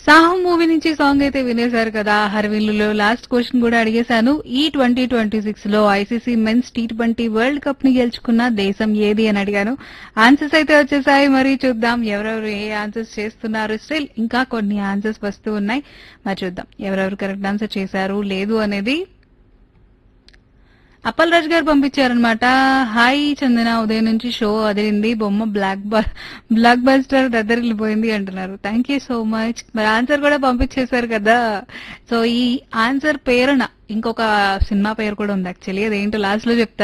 Saaho movie నుంచి song అయితే వినేశారు కదా హర్విల్లులో లాస్ట్ క్వశ్చన్ కూడా అడిగేశాను ఈ ట్వంటీ ట్వంటీ సిక్స్ లో ICC men's T twenty world cup ని గెలుచుకున్న దేశం ఏది అని అడిగాను ఆన్సర్స్ అయితే వచ్చేసాయి మరి చూద్దాం ఎవరెవరు ఏ ఆన్సర్స్ చేస్తున్నారు స్టిల్ ఇంకా కొన్ని ఆన్సర్స్ వస్తూ ఉన్నాయి మరి చూద్దాం ఎవరెవరు కరెక్ట్ ఆన్సర్ చేశారు లేదు అనేది అప్పల్ రాజ్ గారు పంపించారనమాట హాయ్ చందన ఉదయం నుంచి షో అదిరింది బొమ్మ బ్లాక్ బ్లాక్ బస్టర్ దద్దరిల్లిపోయింది అంటున్నారు థ్యాంక్ యూ సో మచ్ మరి ఆన్సర్ కూడా పంపించేశారు కదా సో ఈ ఆన్సర్ పేరున ఇంకొక సినిమా పేరు కూడా ఉంది యాక్చువల్లీ అదేంటో లాస్ట్ లో చెప్తాను